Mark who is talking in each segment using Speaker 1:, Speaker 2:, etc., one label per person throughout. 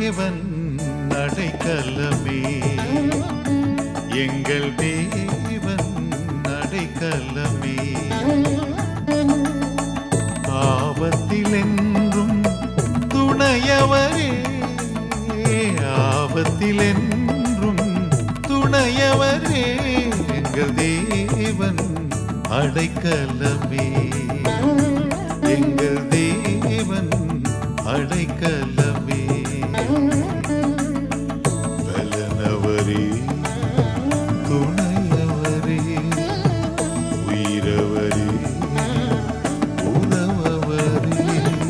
Speaker 1: தேவன் அடைக்கலமே எங்கள் தேவன் அடைக்கலமே ஆபத்தில் என்றும் துணையவரே ஆபத்தில் என்றும் துணையவரே எங்கள் தேவன் அடைக்கலமே எங்கள் தேவன் அடைக்கலமே பலனவரே துணையவரே உயிரவரே உறவவரே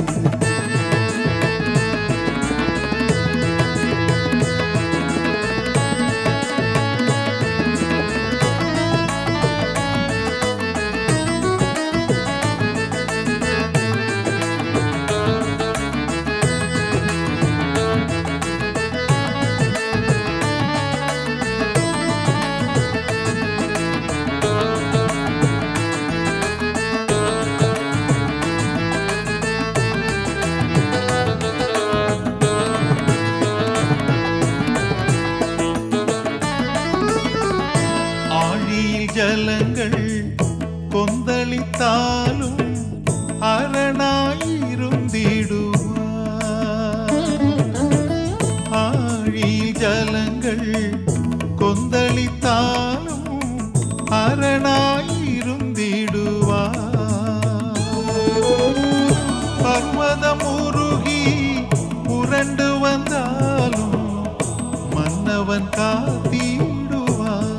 Speaker 1: ஆழியில் ஜலங்கள் கொந்தளித்தாலும் அரணாயிருந்திடுவார் ஆழியில் ஜலங்கள் கொந்தளித்தாலும் அரணாயிருந்திடுவார் பர்வதம் உருகி புரண்டு வந்தாலும் மன்னவன் காத்திடுவார்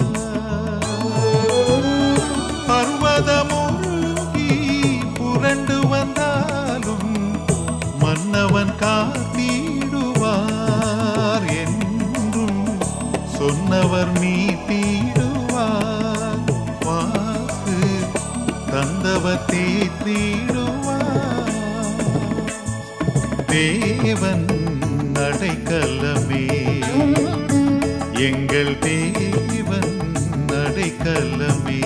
Speaker 1: பர்வதமுருகி புரண்டு வந்தாலும் மன்னவன் காத்திடுவார் என்றும் சொன்னவர் மீட்டிடுவார் வாக்கு தந்தவர் தேற்றிடுவார் தேவன் அடைக்கலமே எங்கள் தேவன் அடைக்கலமே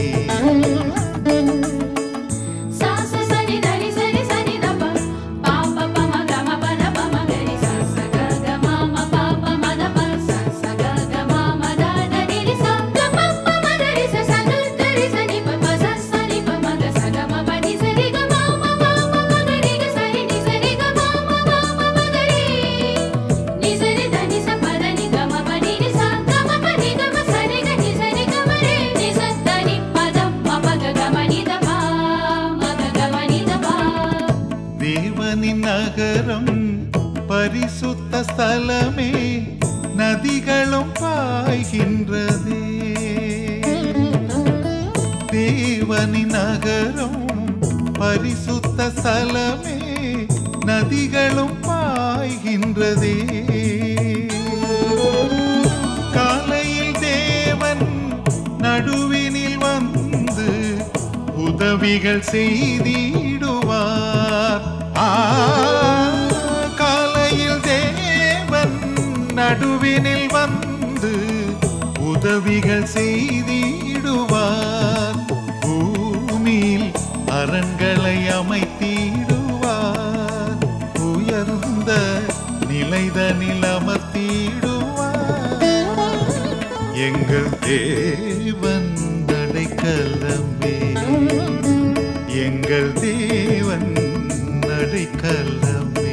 Speaker 2: சா ச சனி தனி சனி சனி தப பா ப ப ம க ம ப த ப ம க ரி ச ச க க ம ம ப ப ம த ப ச ச க க ம ம த த நி ரி ச க ப ப ம க ரி ச ச க க ரி ச நி ப ப ச ச நி ப ம க ச க ம ப நி ச ரி க ம ம ப ம ம க ரி க ச ரி நி ச ரி க ம ம ப ம ம க ரி நி ச ரி த நி ச ப த நி க ம ப நி ரி ச க ம ப நி க ம ச ரி க நி ச ரி க ம ரி நி ச த நி ப த ம ப க க ம நி த ப ம க க ம நி த ப
Speaker 1: தேவனின் நகரம் பரிசுத்த ஸ்தலமே நதிகளும் பாய்கின்றதே தேவனின் நகரம் பரிசுத்த ஸ்தலமே நதிகளும் பாய்கின்றதே காலையில் தேவன் நடுவினில் வந்து உதவிகள் செய்திடுவார் ஆ, காலையில் தேவன் நடுவினில் வந்து உதவிகள் செய்திடுவார் பூமியில் அரண்களை அமைத்திடுவார் உயர்ந்த நிலைதனில் அமர்த்திடுவார் எங்கள் தேவன் அடைக்கலமே எங்கள் தேவன் அடைக்கலமே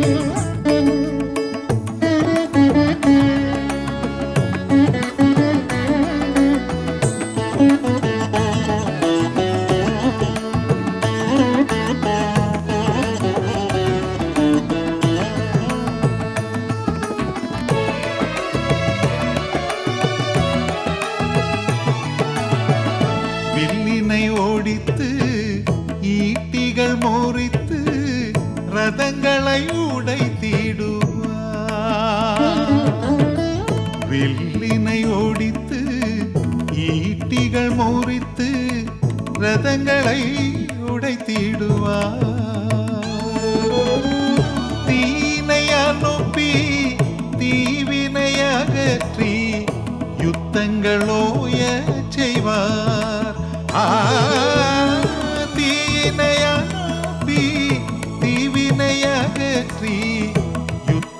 Speaker 1: வில்லினை ஓடித்து ஈட்டிகள் மோரித்து ரதங்களை உடைத்திடுவார் வில்லினை ஓடித்து ஈட்டிகள் மோரித்து ரதங்களை உடைத்திடுவார் தீனை அனுப்பி தீவினை அகற்றி யுத்தங்களோய செய்வார் ஆ, தீயினை அனுப்பி தீவினை அகற்றி யுத்த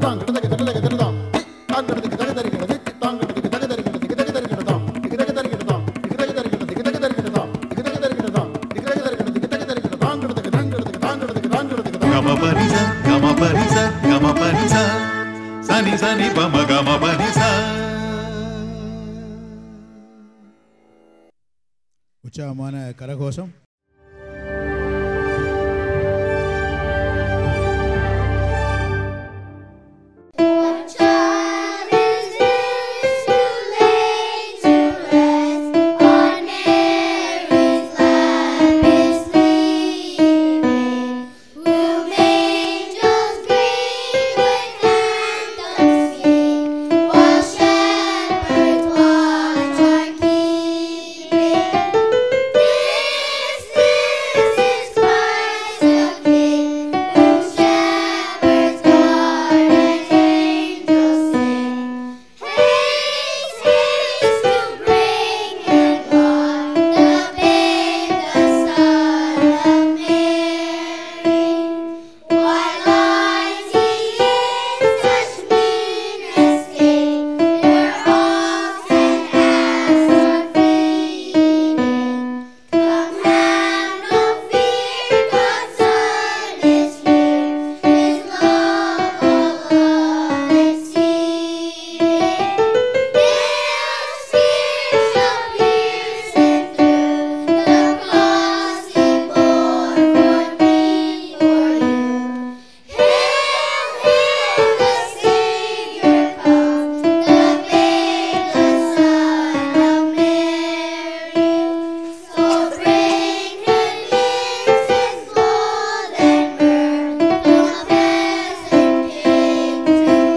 Speaker 1: గమ పరిస గమ పరిస గమ పరిస సని సని పమ గమ పరిస
Speaker 3: உற்சாகமான கரகோஷம்
Speaker 4: What child is this who laid to rest on Mary's lap is sleeping? Will angels greet with anthems sing while shepherds watch are keeping? This, this is Christ the King, whom shepherds guard and angels sing. Haste, haste to bring Him God, the babe, the Son of Mary. Why lies He in such mean estate, where ox and ass are feeding? Come have no fear, God's Son is here, His love all love exceeding. His tears shall pierce Him through, the cross He bore for me, for you. Hail, hail, the Savior comes, the babe, the Son of Mary. So bring Him incense, gold, and myrrh, the present King to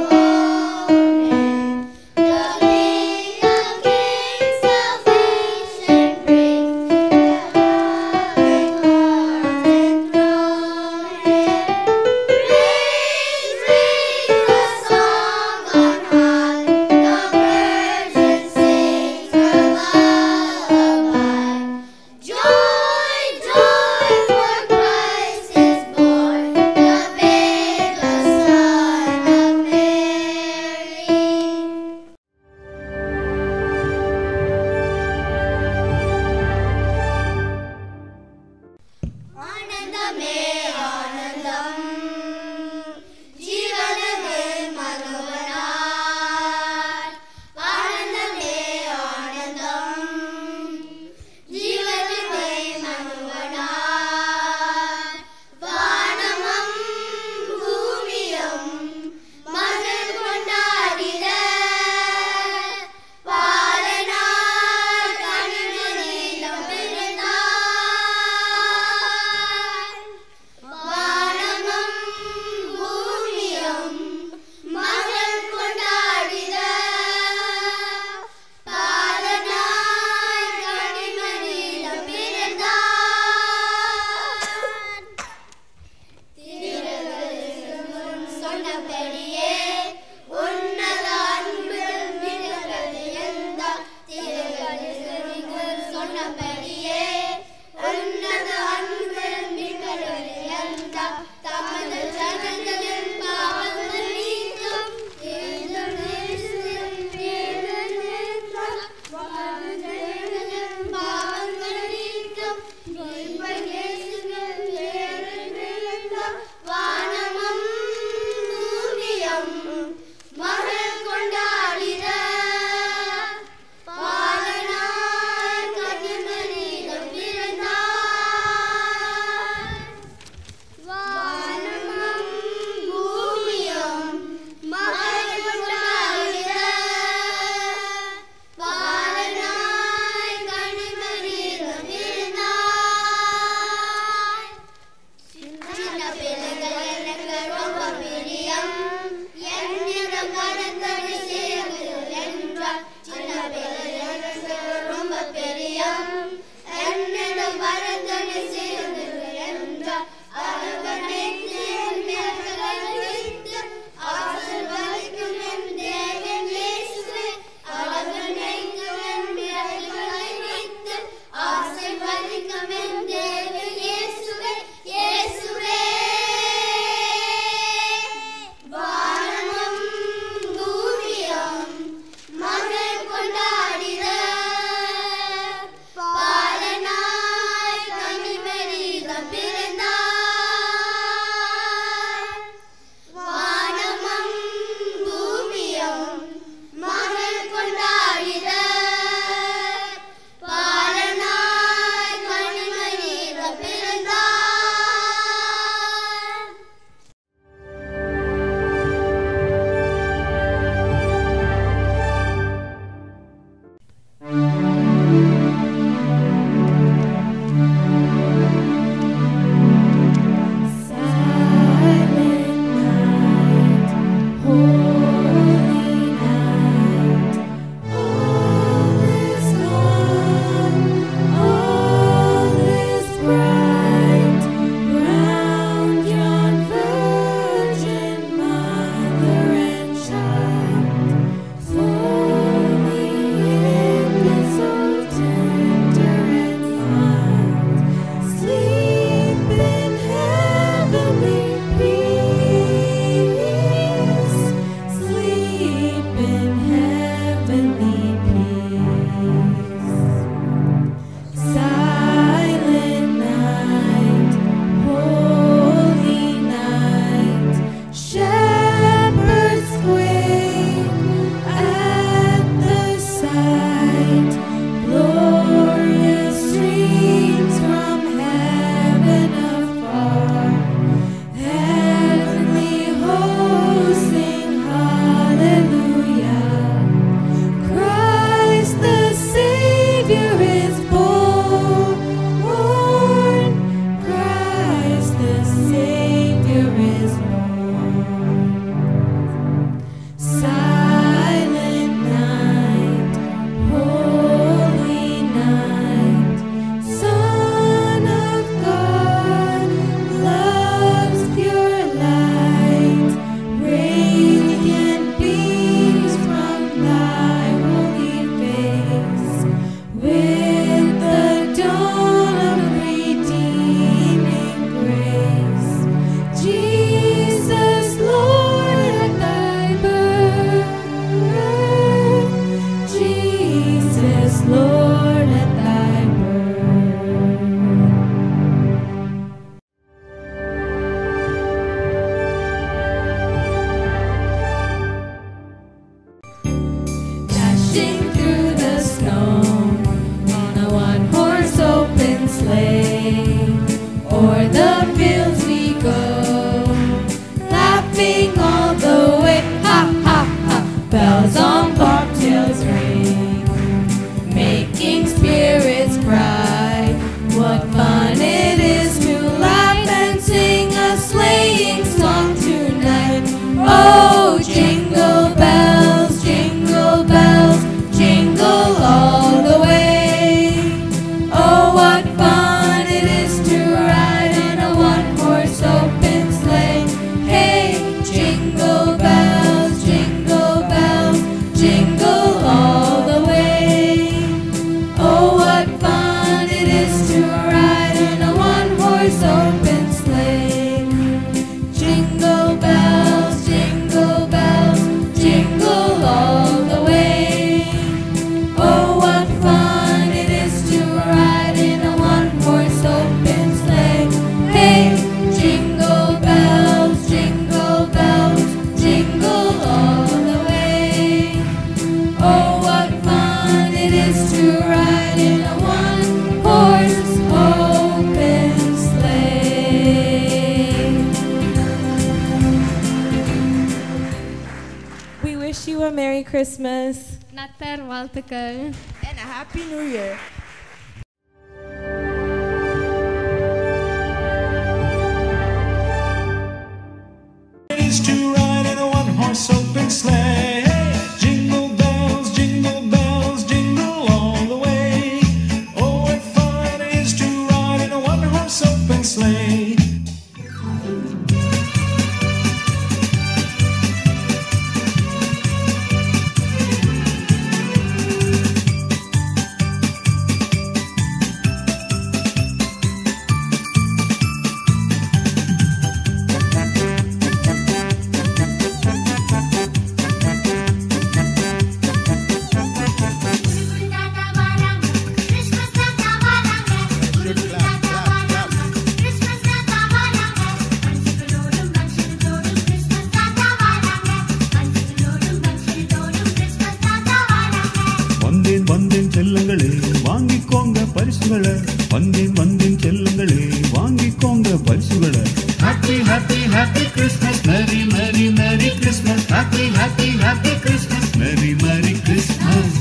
Speaker 4: own Him. The King of Kings salvation brings, the loving hearts enthrone Him. Raise, raise the song on high, the virgin sings her lullaby. Joy, joy, for Christ is born, the babe, the Son of Mary. ஆனந்தமே ஆனந்தம் ஜீவனமே மனோகரார் ஆனந்தமே ஆனந்தம் ஜீவனமே மனோகரார் வானமும் பூமியும் மகிழ் கொண்டாடிட பாலனார் கண்மணியிடம் பிறந்தார் தமது ஜனங்களின் பாவங்கள் நீக்கும் ஏதோனேசுவின் பேரில் நின்றார். தமது ஜனங்களின் பாவங்கள் நீக்கும் மீட்பர் இயேசுவின் பேரில் நின்றார். வானமும் பூமியும் மகள் கொண்டாடிட பாலனாய் கன்னிமரியம் பிறந்தார். வானமும் பூமியும் மகள் கொண்டாடிட பாலனாய் கன்னிமரியம் பிறந்தார். சின்ன பிள்ளைகள் எனக்கு ரொம்ப பிரியம் என்னிடம் மறந்தடி சேர்ந்தது என்றார் சின்ன பிள்ளைகள் எனக்கு ரொம்ப பிரியம் என்னிடம் மறந்தடி சேர்ந்தது என்றார் அவனை வைத்து ஆசீர்வதிக்கும் என் தேவன் இயேசுவே அவனைக்கும் என் பிள்ளைகளை வைத்து ஆசீர்வதிக்கும் என் தேவன் இயேசுவே இயேசுவே வானமும் பூமியும் மகள் கொண்டாடிட பாலனாய் கன்னிமரியம் பிறந்தார். வானமும் பூமியும் மகள் கொண்டாடிட பாலனாய் கன்னிமரியம் பிறந்தார்.
Speaker 5: Sleep in heavenly peace. Sleep in heavenly peace. Silent night, holy night. Shepherds quake at the sight. Glorious streams from heaven afar. Heavenly hosts sing hallelujah. Christ the Savior is born. Christ the Savior is born. Silent night, holy night, Son of God, love's pure light, radiant beams from thy holy face, with the dawn of redeeming grace. Jesus Merry Christmas.
Speaker 2: நத்தர் வாழ்த்துக்கள்
Speaker 5: And a Happy New Year.
Speaker 6: is to ride in a one-horse open sleigh. Jingle bells, jingle bells, jingle all the way. Oh, what fun it is to ride in a one-horse open sleigh. வந்தேன் வந்தேன் செல்லுங்களே வாங்கிக்கோங்க பரிசுகளை வந்தேன் வந்தேன் செல்லுங்களே வாங்கிக்கோங்க பரிசுகளை happy happy happy Christmas merry merry merry Christmas happy happy happy Christmas merry merry Christmas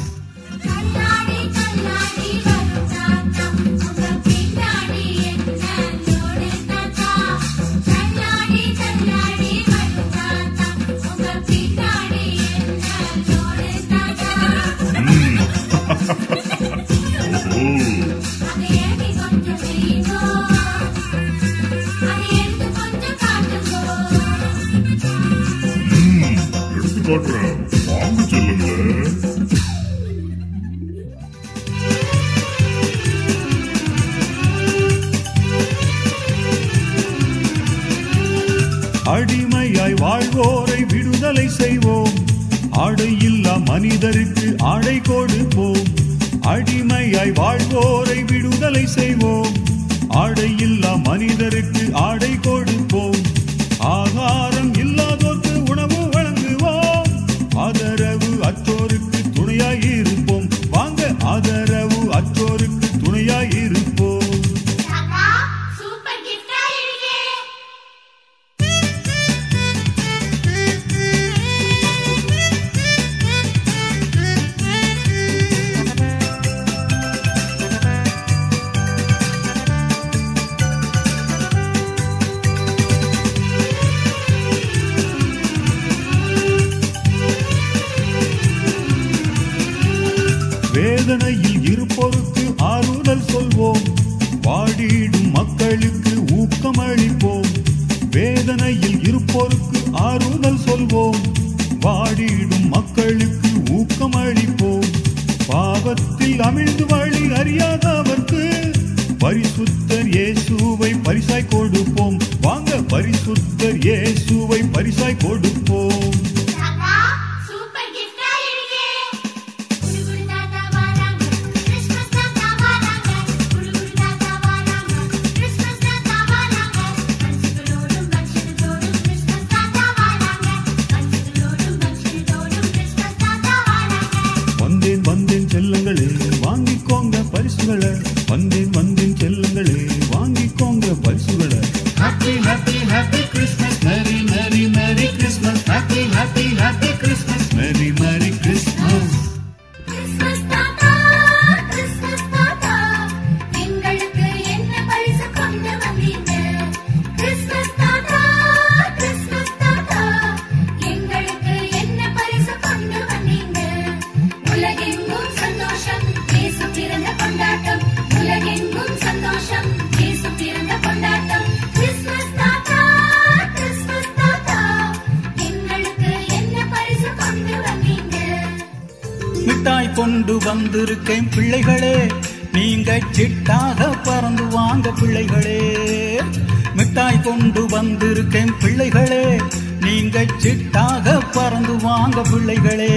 Speaker 6: அடிமையாய் வாழ்வோரை விடுதலை செய்வோம் ஆடை இல்லா மனிதருக்கு ஆடை கொடுப்போம் அடிமையாய் வாழ்வோரை விடுதலை செய்வோம் ஆடை இல்லா மனிதருக்கு ஆடை கொடுப்போம் ஆகாரம் இல்லாதோர்க்கு உணவு வழங்குவோம் ஆதரவு அற்றோருக்கு துணையாய் இருப்போம் வாங்க ஆதரவு அற்றோருக்கு துணையாய் இருப்போம்
Speaker 4: சூப்பர் கிஃப்டா இருக்கே
Speaker 6: வேதனையில் இருப்போருக்கு ஆறுதல் சொல்வோம் வாடிடும் மக்களுக்கு ஊக்கமளிப்போம் வேதனையில் இருப்போருக்கு ஆறுதல் சொல்வோம் வாடிடும் மக்களுக்கு ஊக்கமளிப்போம் பாவத்தில் அமிழ்ந்து வழி அறியாதவர்க்கு பரிசுத்தர் இயேசுவை பரிசாய் கொடுப்போம் வாங்க பரிசுத்தர் இயேசுவை பரிசாய் கொடுப்போம்
Speaker 4: தாத்தா சூப்பர் கிஃப்டா இருக்கே குடு குடு தாத்தா வராங்க கிறிஸ்மஸ் தாத்தா வராங்க குடு குடு தாத்தா வராங்க கிறிஸ்மஸ் தாத்தா வராங்க மனுஷங்களோடும் மனுஷங்களோடும் கிறிஸ்மஸ் தாத்தா வராங்க மனுஷங்களோடும் மனுஷங்களோடும் கிறிஸ்மஸ் தாத்தா வராங்க
Speaker 6: வந்தேன் வந்தேன் செல்லுங்களே வாங்கிக்கோங்க பரிசுகளை வந்தேன் வந்தேன் செல்லுங்களே வாங்கிக்கோங்க பரிசுகளை happy happy happy Christmas merry merry merry Christmas happy happy happy Christmas merry merry Christmas
Speaker 4: Christmas தாத்தா கிறிஸ்மஸ் தாத்தா எங்களுக்கு என்ன பரிசு கொண்டு வந்தீங்க கிறிஸ்மஸ் தாத்தா கிறிஸ்மஸ் தாத்தா எங்களுக்கு என்ன பரிசு கொண்டு வந்தீங்க உலகெங்கும் சந்தோஷம் இயேசு பிறந்த கொண்டாட்டம் உலகெங்கும் சந்தோஷம் இயேசு பிறந்த கொண்டாட்டம் கிறிஸ்மஸ் தாத்தா கிறிஸ்மஸ் தாத்தா எங்களுக்கு என்ன பரிசு கொண்டு வந்தீங்க
Speaker 7: மிட்டாய் கொண்டு வந்திருக்கேன் பிள்ளைகளே நீங்க சிட்டாக பறந்து வாங்க பிள்ளைகளே மிட்டாய் கொண்டு வந்திருக்கேன் பிள்ளைகளே நீங்க சிட்டாக பறந்து வாங்க பிள்ளைகளே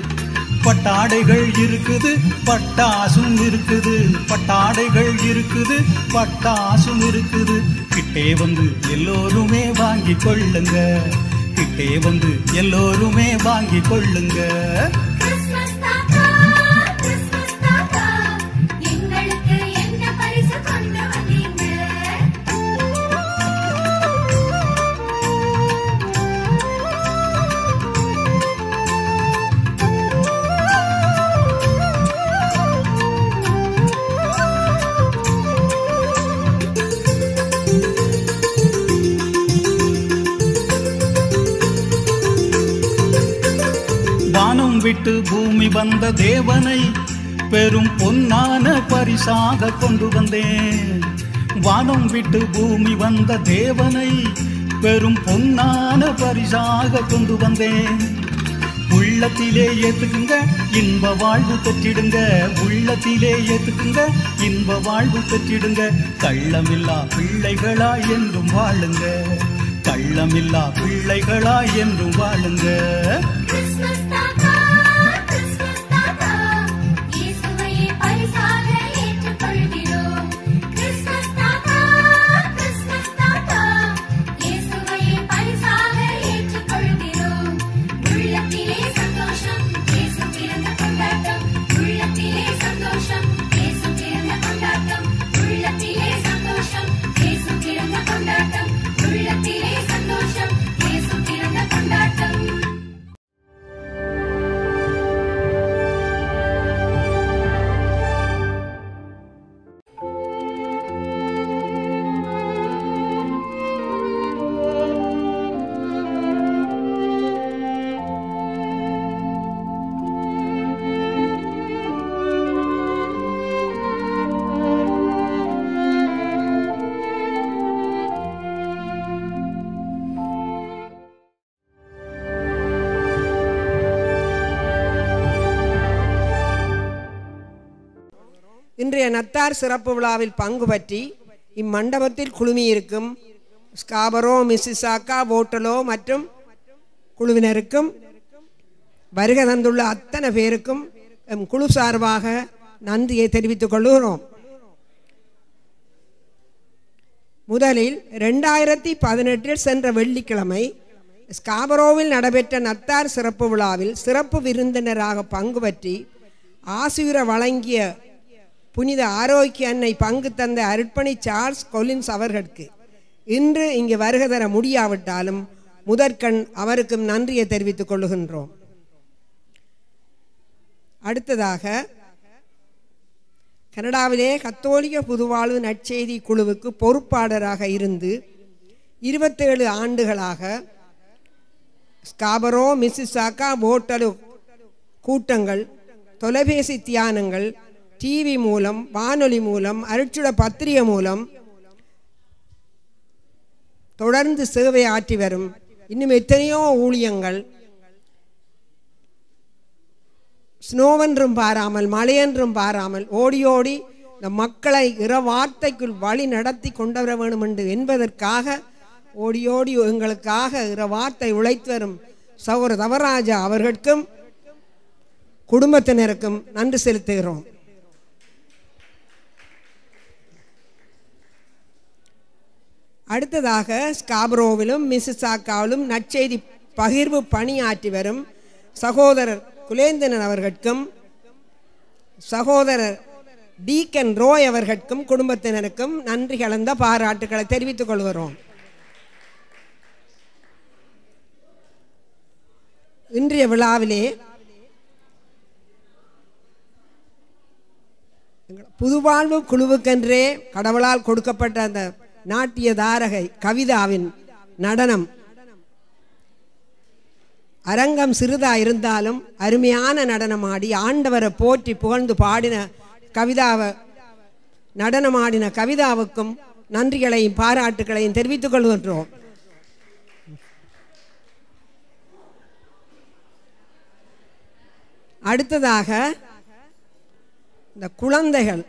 Speaker 7: பட்டாடைகள் இருக்குது பட்டாசும் இருக்குது பட்டாடைகள் இருக்குது பட்டாசும் இருக்குது கிட்டே வந்து எல்லோருமே வாங்கி கொள்ளுங்க கிட்டே வந்து எல்லோருமே வாங்கி கொள்ளுங்க
Speaker 4: கிறிஸ்மஸ் தாத்தா கிறிஸ்மஸ் தாத்தா எங்களுக்கு என்ன பரிசு கொண்டு வந்தீங்க
Speaker 7: விட்டு பூமி வந்த தேவனை பெரும் பொன்னான பரிசாக கொண்டு வந்தேன் வானம் விட்டு பூமி வந்த தேவனை பெரும் பொன்னான பரிசாக கொண்டு வந்தேன் உள்ளத்திலே ஏத்துக்குங்க இன்ப வாழ்வு பெற்றிடுங்க உள்ளத்திலே ஏத்துக்குங்க இன்ப வாழ்வு பெற்றிடுங்க கள்ளமில்லா பிள்ளைகளா என்றும் வாழுங்க கள்ளமில்லா பிள்ளைகளா என்றும் வாழுங்க
Speaker 4: கிறிஸ்மஸ் தாத்தா கிறிஸ்மஸ் தாத்தா இயேசுவையே பரிசாக ஏற்றுக்கொள்கிறோம் கிறிஸ்மஸ் தாத்தா கிறிஸ்மஸ் தாத்தா இயேசுவையே பரிசாக ஏற்றுக்கொள்கிறோம் உள்ளத்திலே சந்தோஷம் இயேசு பிறந்த கொண்டாட்டம் உள்ளத்திலே சந்தோஷம் இயேசு பிறந்த கொண்டாட்டம் உள்ளத்திலே சந்தோஷம் இயேசு பிறந்த கொண்டாட்டம் உள்ளத்திலே சந்தோஷம் இயேசு பிறந்த கொண்டாட்டம்
Speaker 8: இன்றைய நத்தார் சிறப்பு விழாவில் பங்கு பற்றி இம்மண்டபத்தில் குழுமியிருக்கும் ஸ்காபரோ மிஸ்ஸிசாக்கா ஓட்டலோ மற்றும் குழுவினருக்கும் வருகை தந்துள்ள அத்தனை பேருக்கும் எம் குழு சார்பாக நன்றியை தெரிவித்துக் கொள்கிறோம் முதலில் ரெண்டாயிரத்தி பதினெட்டில் சென்ற வெள்ளிக்கிழமை ஸ்காபரோவில் நடைபெற்ற நத்தார் சிறப்பு விழாவில் சிறப்பு விருந்தினராக பங்கு பற்றி ஆசியுர வழங்கிய புனித ஆரோக்கிய அன்னை பங்கு தந்த அருட்பணி சார்ல்ஸ் கொலின்ஸ் அவர்களுக்கு இன்று இங்கு வருகை தர முடியாவிட்டாலும் முதற்கண் அவருக்கும் நன்றியை தெரிவித்துக் கொள்ளுகின்றோம் அடுத்ததாக கனடாவிலே கத்தோலிக்க புதுவாழ்வு நற்செய்தி குழுவுக்கு பொறுப்பாளராக இருந்து இருபத்தேழு ஆண்டுகளாக ஸ்காபரோ மிஸ்ஸிசாக்கா போட்டலு கூட்டங்கள் தொலைபேசி தியானங்கள் டிவி மூலம் வானொலி மூலம் அருட்சுட பத்திரிகை மூலம் தொடர்ந்து சேவை ஆற்றி வரும் இன்னும் எத்தனையோ ஊழியங்கள் ஸ்னோவென்றும் பாராமல் மழையென்றும் பாராமல் ஓடி ஓடி இந்த மக்களை இரவார்த்தைக்குள் வழி நடத்தி கொண்டு வர வேண்டும் என்று என்பதற்காக ஓடி ஓடி எங்களுக்காக இரவார்த்தை உழைத்து வரும் சௌர தவராஜா அவர்களுக்கும் குடும்பத்தினருக்கும் நன்றி செலுத்துகிறோம் அடுத்ததாக ஸ்காப்ரோவிலும் மிசிசாக்காவிலும் நற்செய்தி பகிர்வு பணியாற்றி வரும் சகோதரர் குலேந்திரன் அவர்களுக்கும் சகோதரர் டீக்கன் ரோய் அவர்களுக்கும் குடும்பத்தினருக்கும் நன்றி கலந்த பாராட்டுக்களை தெரிவித்துக் கொள்கிறோம் இன்றைய விழாவிலே புதுவாழ்வு குழுவுக்கென்றே கடவுளால் கொடுக்கப்பட்ட அந்த நாட்டிய தாரகை கவிதாவின் நடனம் அரங்கம் சிறிதா இருந்தாலும் அருமையான நடனமாடி ஆண்டவரை போற்றி புகழ்ந்து பாடின கவிதாவை நடனமாடின கவிதாவுக்கும் நன்றிகளையும் பாராட்டுகளையும் தெரிவித்துக் கொள்கின்றோம் அடுத்ததாக இந்த குழந்தைகள்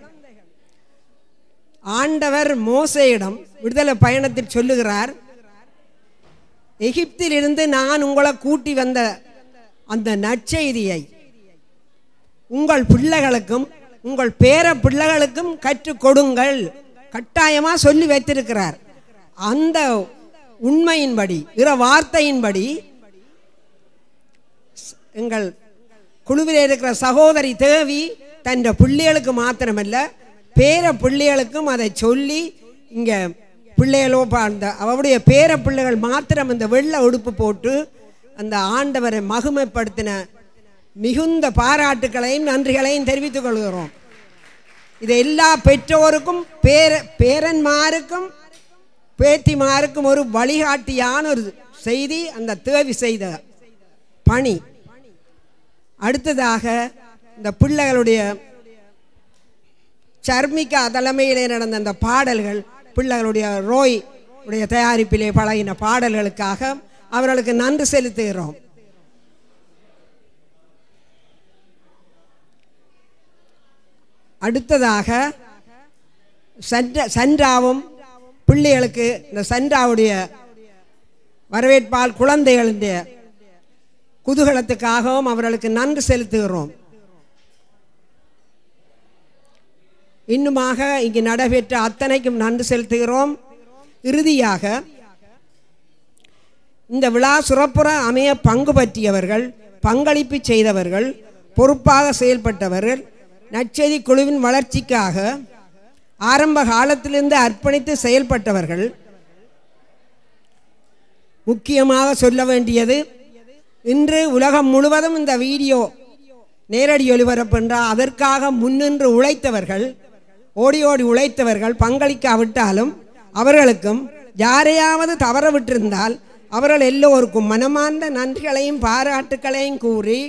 Speaker 8: ஆண்டவர் மோசையிடம் விடுதலை பயணத்தில் சொல்லுகிறார் எகிப்திலிருந்து நான் உங்களை கூட்டி வந்த அந்த நற்செய்தியை உங்கள் பிள்ளைகளுக்கும் உங்கள் பேர பிள்ளைகளுக்கும் கற்றுக் கொடுங்கள் கட்டாயமா சொல்லி வைத்திருக்கிறார் அந்த உண்மையின்படி இற வார்த்தையின்படி எங்கள் குழுவில் இருக்கிற சகோதரி தேவி தன் பிள்ளைகளுக்கு மாத்திரமல்ல பேர பிள்ளைகளுக்கும் அதை சொல்லி இங்கே பிள்ளைகளோ பா- அந்த அவருடைய பேர பிள்ளைகள் மாத்திரம் இந்த வெள்ளை உடுப்பு போட்டு அந்த ஆண்டவரை மகிமைப்படுத்தின மிகுந்த பாராட்டுக்களையும் நன்றிகளையும் தெரிவித்துக் கொள்கிறோம் இது எல்லா பெற்றோருக்கும் பேர பேரன்மாருக்கும் பேத்திமாருக்கும் ஒரு வழிகாட்டியான ஒரு செய்தி அந்த தேவி செய்த பணி அடுத்ததாக இந்த பிள்ளைகளுடைய சர்மிகா தலைமையிலே நடந்த அந்த பாடல்கள் பிள்ளைகளுடைய ரோய் உடைய தயாரிப்பிலே பழகின பாடல்களுக்காக அவர்களுக்கு நன்றி செலுத்துகிறோம் அடுத்ததாக சன்ற சன்றாவும் பிள்ளைகளுக்கு இந்த சன்றாவுடைய வரவேற்பால் குழந்தைகளுடைய குதூகலத்துக்காகவும் அவர்களுக்கு நன்றி செலுத்துகிறோம் இன்னுமாக இங்கு நடைபெற்ற அத்தனைக்கும் நன்றி செலுத்துகிறோம் இறுதியாக இந்த விழா சிறப்புற அமைய பங்கு பற்றியவர்கள் பங்களிப்பு செய்தவர்கள் பொறுப்பாக செயல்பட்டவர்கள் நற்செய்தி குழுவின் வளர்ச்சிக்காக ஆரம்ப காலத்திலிருந்து அர்ப்பணித்து செயல்பட்டவர்கள் முக்கியமாக சொல்ல வேண்டியது இன்று உலகம் முழுவதும் இந்த வீடியோ நேரடி ஒளிபரப்பு என்றால் அதற்காக முன்னின்று உழைத்தவர்கள் ஓடி ஓடி உழைத்தவர்கள் பங்களிக்காவிட்டாலும் அவர்களுக்கும் யாரையாவது தவற விட்டிருந்தால் அவர்கள் எல்லோருக்கும் மனமார்ந்த நன்றிகளையும் பாராட்டுக்களையும் கூறி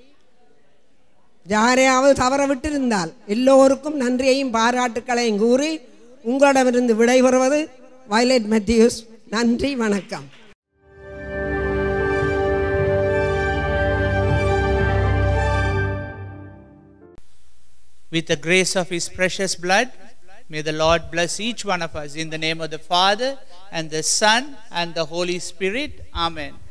Speaker 8: யாரையாவது தவற விட்டிருந்தால் எல்லோருக்கும் நன்றியையும் பாராட்டுக்களையும் கூறி உங்களிடமிருந்து விடைபெறுவது வயலட் மெத்தியூஸ் நன்றி வணக்கம்
Speaker 9: with the grace of his precious blood. May the Lord bless each one of us in the name of the Father and the Son and the Holy Spirit. Amen.